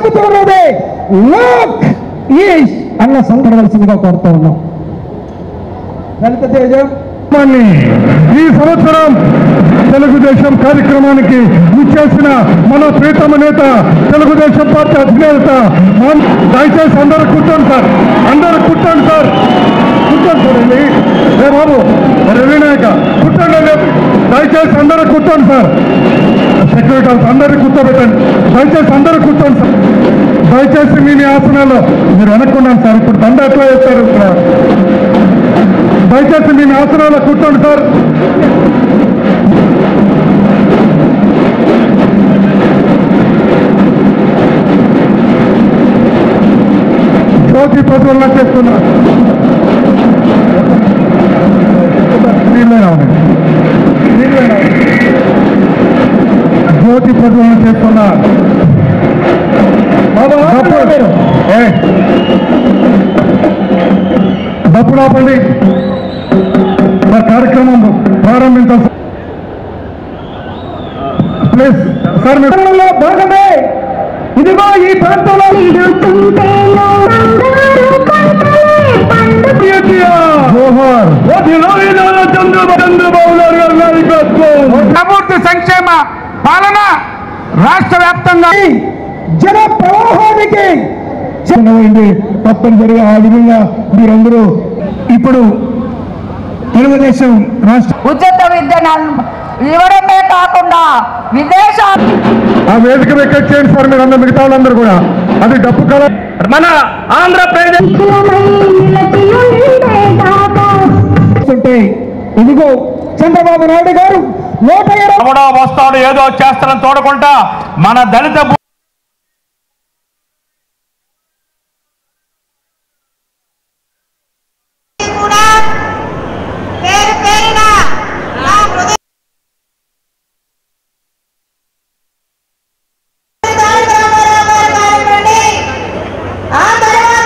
జరుగుతున్నది lock is అన్న సంకడవలసిందిగా కోరుతూ ఉన్నాం లలిత తేజం కార్యక్రమాన్ని ఈ సంవత్సరం తెలుగుదేశం కార్యక్రమానికి ఇచ్చేసిన మన ప్రీతమ నేత తెలుగుదేశం పార్టీ అధినేత మోహన్ దయచేసి అందరూ కూర్చోండి సార్ అందరూ కూర్చోండి సార్ కూర్చోండి సార్ వెళ్ళి రే బాబు రవి నాయక కూర్చోండి అని చెప్పి. దయచేసి అందరూ కూర్చోండి సార్ సెక్యూరిటీ అందరూ కూర్చోబెట్టండి దయచేసి అందరూ కూర్చోండి సార్ దయచేసి మీ మీ ఆసనాల్లో మీరు వెనక్కున్నాను సార్ ఇప్పుడు దండ ఎట్లా చేస్తారు ఇక్కడ దయచేసి మీ ఆసనాల్లో కూర్చోండి సార్ జ్యోతి ప్రజ్వలన చేస్తున్నా నీళ్ళైనా ఉన్నాయి. నీళ్ళైనా ఉన్నాయి. జ్యోతి ప్రజ్వలన చేస్తున్నా దప్పుడు ఏ దప్పుడు ఆపండి మా కార్యక్రమం ప్రారంభించాలి ప్లీజ్ సార్ మీరు లో భాగమే ఇదిగో ఈ ప్రాంతంలో జోహార్ చంద్రబాబు నాయుడు గారి నాయకత్వం అభివృద్ధి సంక్షేమ పాలన రాష్ట్ర వ్యాప్తంగా జన ప్రవాహానికి చిన్నమైంది తప్పనిసరిగా ఆ విధంగా మీరందరూ ఇప్పుడు తెలుగుదేశం రాష్ట్ర ఉచిత విద్యను ఇవ్వడమే కాకుండా విదేశాలు ఆ వేదిక వెక్కట్ చేయండి సార్ మీరు అందరు మిగతా వాళ్ళందరూ కూడా అది డబ్బు కల మన ఆంధ్రప్రదేశ్ ఉంటే ఇదిగో చంద్రబాబు నాయుడు గారు నూట ఇరవై ఎవడో వస్తాడు ఏదో చేస్తాడని చూడకుండా మన దళిత భూ- కూడా పేరు పేరున నా హృదయ తారక రామారావు గారి కానివ్వండి, ఆ తర్వాత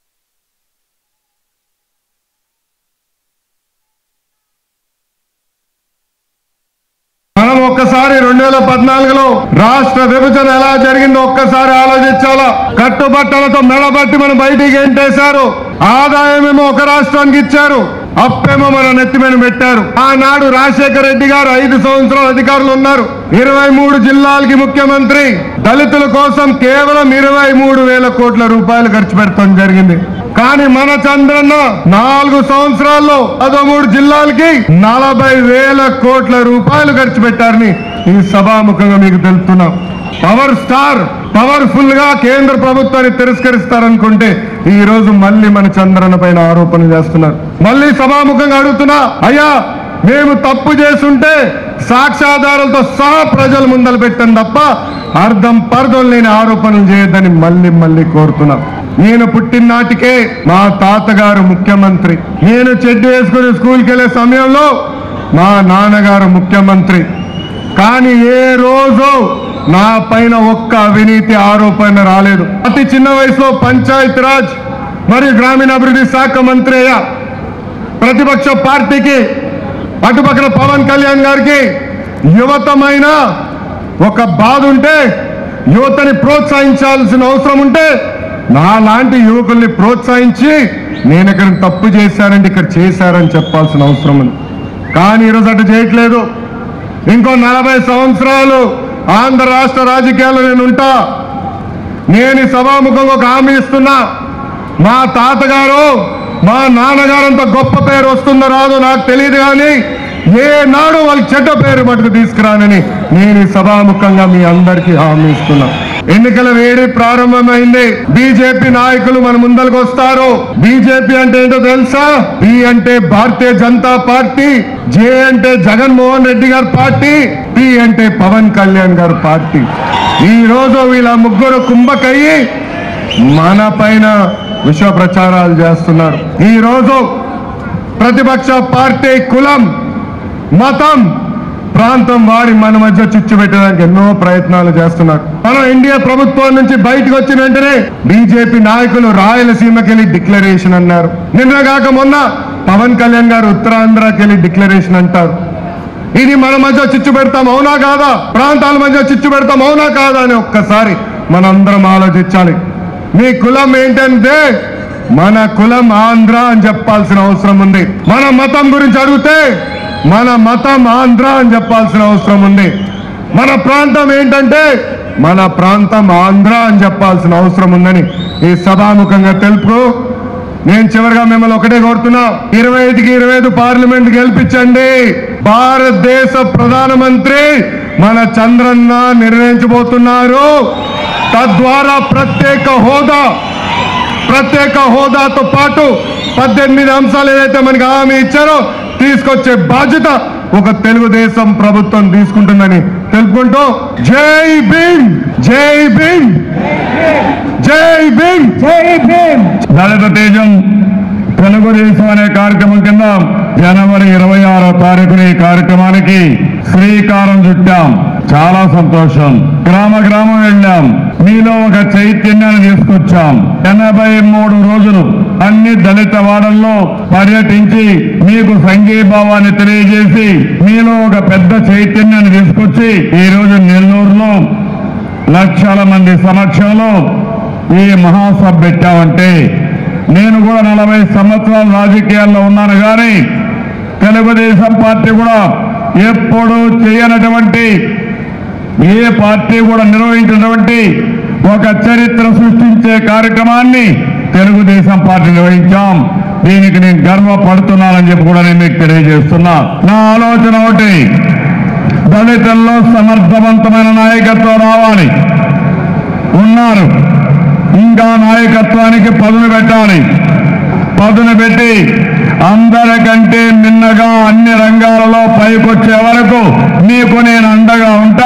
మనం ఒక్కసారి రెండు వేల పద్నాలుగులో రాష్ట్ర విభజన ఎలా జరిగిందో ఒక్కసారి ఆలోచించాలా కట్టుబట్టలతో మెడబట్టి మనం బయటికి గెంటేశారు ఆదాయమేమో ఒక రాష్ట్రానికి ఇచ్చారు అప్పేమో మన నెత్తి మీద పెట్టారు ఆనాడు రాజశేఖర రెడ్డి గారు ఐదు సంవత్సరాలు అధికారులు ఉన్నారు ఇరవై మూడు జిల్లాలకి ముఖ్యమంత్రి దళితుల కోసం కేవలం ఇరవై మూడు వేల కోట్ల రూపాయలు ఖర్చు పెడతాం జరిగింది కానీ మన చంద్రన్న నాలుగు సంవత్సరాల్లో పదమూడు జిల్లాలకి నలభై వేల కోట్ల రూపాయలు ఖర్చు పెట్టారని ఈ సభాముఖంగా మీకు తెలుపుతున్నాం పవర్ స్టార్ పవర్ఫుల్ గా కేంద్ర ప్రభుత్వాన్ని తిరస్కరిస్తారనుకుంటే ఈ రోజు మళ్ళీ మన చంద్రన్న పైన ఆరోపణలు చేస్తున్నారు మళ్ళీ సభాముఖంగా అడుగుతున్నా అయ్యా మేము తప్పు చేసుంటే సాక్ష్యాధారాలతో సహా ప్రజల ముందలు పెట్టండి తప్ప అర్థం పర్థం లేని ఆరోపణలు చేయొద్దని మళ్ళీ మళ్ళీ కోరుతున్నాం నేను పుట్టిన నాటికే మా తాతగారు ముఖ్యమంత్రి నేను చెడ్డు వేసుకుని స్కూల్కి వెళ్ళే సమయంలో మా నాన్నగారు ముఖ్యమంత్రి కానీ ఏ రోజు నా పైన ఒక్క అవినీతి ఆరోపణ రాలేదు అతి చిన్న వయసులో పంచాయత్ రాజ్ మరియు గ్రామీణాభివృద్ధి శాఖ మంత్రి అయ్యా ప్రతిపక్ష పార్టీకి అటుపక్కన పవన్ కళ్యాణ్ గారికి యువతమైన ఒక బాధ ఉంటే యువతని ప్రోత్సహించాల్సిన అవసరం ఉంటే నా లాంటి యువకుల్ని ప్రోత్సహించి నేను ఇక్కడ తప్పు చేశారంటే ఇక్కడ చేశారని చెప్పాల్సిన అవసరం ఉంది కానీ ఈరోజు అటు చేయట్లేదు ఇంకో నలభై సంవత్సరాలు ఆంధ్ర రాష్ట్ర రాజకీయాల్లో నేను ఉంటా నేను ఈ సభాముఖంగా ఒక హామీ ఇస్తున్నా మా తాతగారు మా నాన్నగారు అంత గొప్ప పేరు వస్తుందో రాదో నాకు తెలియదు కానీ ఏ నాడు వాళ్ళకి చెడ్డ పేరు మటుకు తీసుకురానని నేను ఈ సభాముఖంగా మీ అందరికీ హామీ ఇస్తున్నా ఎన్నికల వేడి ప్రారంభమైంది బీజేపీ నాయకులు మన ముందరకు వస్తారు బీజేపీ అంటే ఏంటో తెలుసా బి అంటే భారతీయ జనతా పార్టీ జే అంటే జగన్మోహన్ రెడ్డి గారి పార్టీ పి అంటే పవన్ కళ్యాణ్ గారి పార్టీ ఈ రోజు వీళ్ళ ముగ్గురు కుంభకయ్యి మన పైన విశ్వ ప్రచారాలు చేస్తున్నారు ఈ రోజు ప్రతిపక్ష పార్టీ కులం మతం ప్రాంతం వారి మన మధ్య చిచ్చు పెట్టడానికి ఎన్నో ప్రయత్నాలు చేస్తున్నారు మనం ఎన్డీఏ ప్రభుత్వం నుంచి బయటకు వచ్చిన వెంటనే బీజేపీ నాయకులు రాయలసీమకి వెళ్ళి డిక్లరేషన్ అన్నారు నిన్న కాక మొన్న పవన్ కళ్యాణ్ గారు ఉత్తరాంధ్రకి వెళ్ళి డిక్లరేషన్ అంటారు ఇది మన మధ్య చిచ్చు పెడతాం అవునా కాదా ప్రాంతాల మధ్య చిచ్చు పెడతాం అవునా కాదా అని ఒక్కసారి మనందరం ఆలోచించాలి మీ కులం ఏంటంటే మన కులం ఆంధ్ర అని చెప్పాల్సిన అవసరం ఉంది మన మతం గురించి అడిగితే మన మతం ఆంధ్ర అని చెప్పాల్సిన అవసరం ఉంది మన ప్రాంతం ఏంటంటే మన ప్రాంతం ఆంధ్ర అని చెప్పాల్సిన అవసరం ఉందని ఈ సభాముఖంగా తెలుపు నేను చివరిగా మిమ్మల్ని ఒకటే కోరుతున్నా ఇరవై ఐదుకి ఇరవై ఐదు పార్లమెంట్ గెలిపించండి భారతదేశ ప్రధానమంత్రి మన చంద్రన్న నిర్ణయించబోతున్నారు తద్వారా ప్రత్యేక హోదా ప్రత్యేక హోదాతో పాటు పద్దెనిమిది అంశాలు ఏదైతే మనకి హామీ ఇచ్చారో తీసుకొచ్చే బాధ్యత ఒక తెలుగుదేశం ప్రభుత్వం తీసుకుంటుందని తెలుపుకుంటూ జై భీమ్ జై భీమ్ జై భీమ్ జై భీమ్ దళిత తేజం తెలుగుదేశం అనే కార్యక్రమం కింద జనవరి ఇరవై ఆరో తారీఖున ఈ కార్యక్రమానికి శ్రీకారం చుట్టాం చాలా సంతోషం గ్రామ గ్రామం వెళ్ళాం మీలో ఒక చైతన్యాన్ని తీసుకొచ్చాం ఎనభై మూడు రోజులు అన్ని దళిత వాడల్లో పర్యటించి మీకు సంఘీభావాన్ని తెలియజేసి మీలో ఒక పెద్ద చైతన్యాన్ని తీసుకొచ్చి ఈ రోజు నెల్లూరులో లక్షల మంది సమక్షంలో ఈ మహాసభ పెట్టామంటే నేను కూడా నలభై సంవత్సరాల రాజకీయాల్లో ఉన్నాను కానీ తెలుగుదేశం పార్టీ కూడా ఎప్పుడూ చేయనటువంటి ఏ పార్టీ కూడా నిర్వహించినటువంటి ఒక చరిత్ర సృష్టించే కార్యక్రమాన్ని తెలుగుదేశం పార్టీ నిర్వహించాం దీనికి నేను గర్వపడుతున్నానని చెప్పి కూడా నేను మీకు తెలియజేస్తున్నా నా ఆలోచన ఒకటి దళితుల్లో సమర్థవంతమైన నాయకత్వం రావాలి ఉన్నారు ఇంకా నాయకత్వానికి పదును పెట్టాలి పదును పెట్టి అందరికంటే మిన్నగా అన్ని రంగాలలో పైకొచ్చే వరకు మీకు నేను అండగా ఉంటా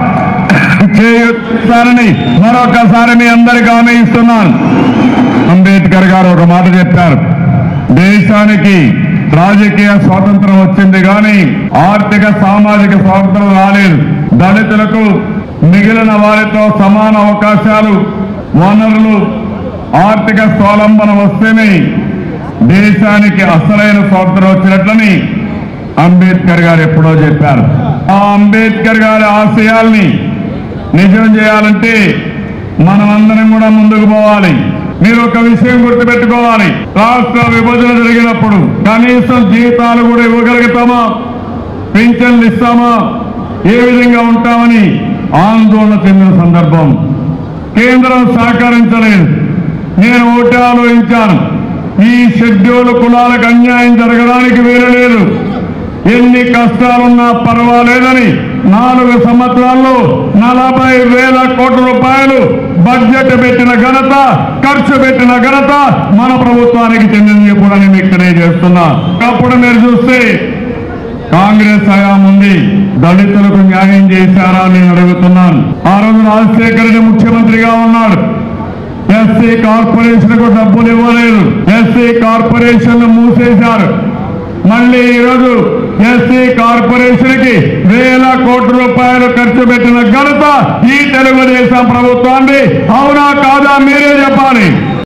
చేయుతానని మరొకసారి మీ అందరికీ హామీ ఇస్తున్నాను అంబేద్కర్ గారు ఒక మాట చెప్పారు దేశానికి రాజకీయ స్వాతంత్రం వచ్చింది కానీ ఆర్థిక సామాజిక స్వాతంత్రం రాలేదు దళితులకు మిగిలిన వారితో సమాన అవకాశాలు వనరులు ఆర్థిక స్వావలంబన వస్తేనే దేశానికి అసలైన స్వాతంత్రం వచ్చినట్లని అంబేద్కర్ గారు ఎప్పుడో చెప్పారు ఆ అంబేద్కర్ గారి ఆశయాల్ని నిజం చేయాలంటే మనమందరం కూడా ముందుకు పోవాలి మీరు ఒక విషయం గుర్తుపెట్టుకోవాలి రాష్ట్ర విభజన జరిగినప్పుడు కనీసం జీతాలు కూడా ఇవ్వగలుగుతామా పింఛన్లు ఇస్తామా ఏ విధంగా ఉంటామని ఆందోళన చెందిన సందర్భం కేంద్రం సహకరించలేదు నేను ఒకటి ఆలోచించాను ఈ షెడ్యూల్ కులాలకు అన్యాయం జరగడానికి వీలు లేదు ఎన్ని కష్టాలున్నా పర్వాలేదని నాలుగు సంవత్సరాల్లో నలభై వేల కోట్ల రూపాయలు బడ్జెట్ పెట్టిన ఘనత ఖర్చు పెట్టిన ఘనత మన ప్రభుత్వానికి చెందింది కూడా నేను ఇక్కడే చేస్తున్నా అప్పుడు మీరు చూస్తే కాంగ్రెస్ హయాం ఉంది దళితులకు న్యాయం చేశారా అని నేను అడుగుతున్నాను ఆ రోజు రాజశేఖర రెడ్డి ముఖ్యమంత్రిగా ఉన్నాడు ఎస్సీ కార్పొరేషన్ కు డబ్బులు ఇవ్వలేదు ఎస్సీ కార్పొరేషన్ మూసేశారు మళ్ళీ ఈరోజు ఎస్సీ కార్పొరేషన్ కి వేల కోట్ల రూపాయలు ఖర్చు పెట్టిన ఘనత ఈ తెలుగుదేశం ప్రభుత్వాన్ని అవునా కాదా మీరే చెప్పాలి